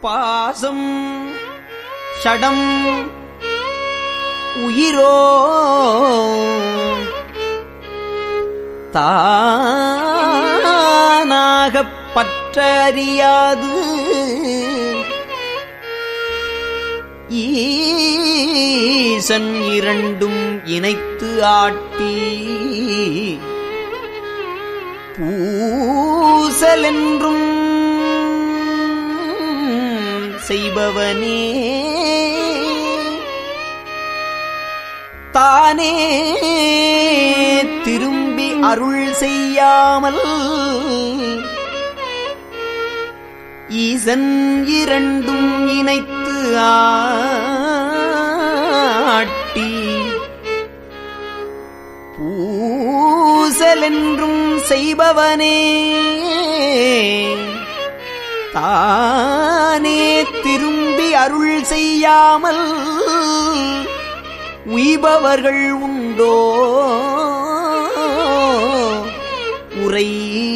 பாசம் ஷடம் உயிரோ தானாகப் பற்றறியாது ஈசன் இரண்டும் இணைத்து ஆட்டி பூசலென்றும் செய்பவனே தானே திரும்பி அருள் செய்யாமல் ஈசன் இரண்டும் இணைத்து ஆட்டி பூசலென்றும் செய்பவனே தானே திரும்பி அருள் செய்யாமல் உய்பவர்கள் உண்டோ உரை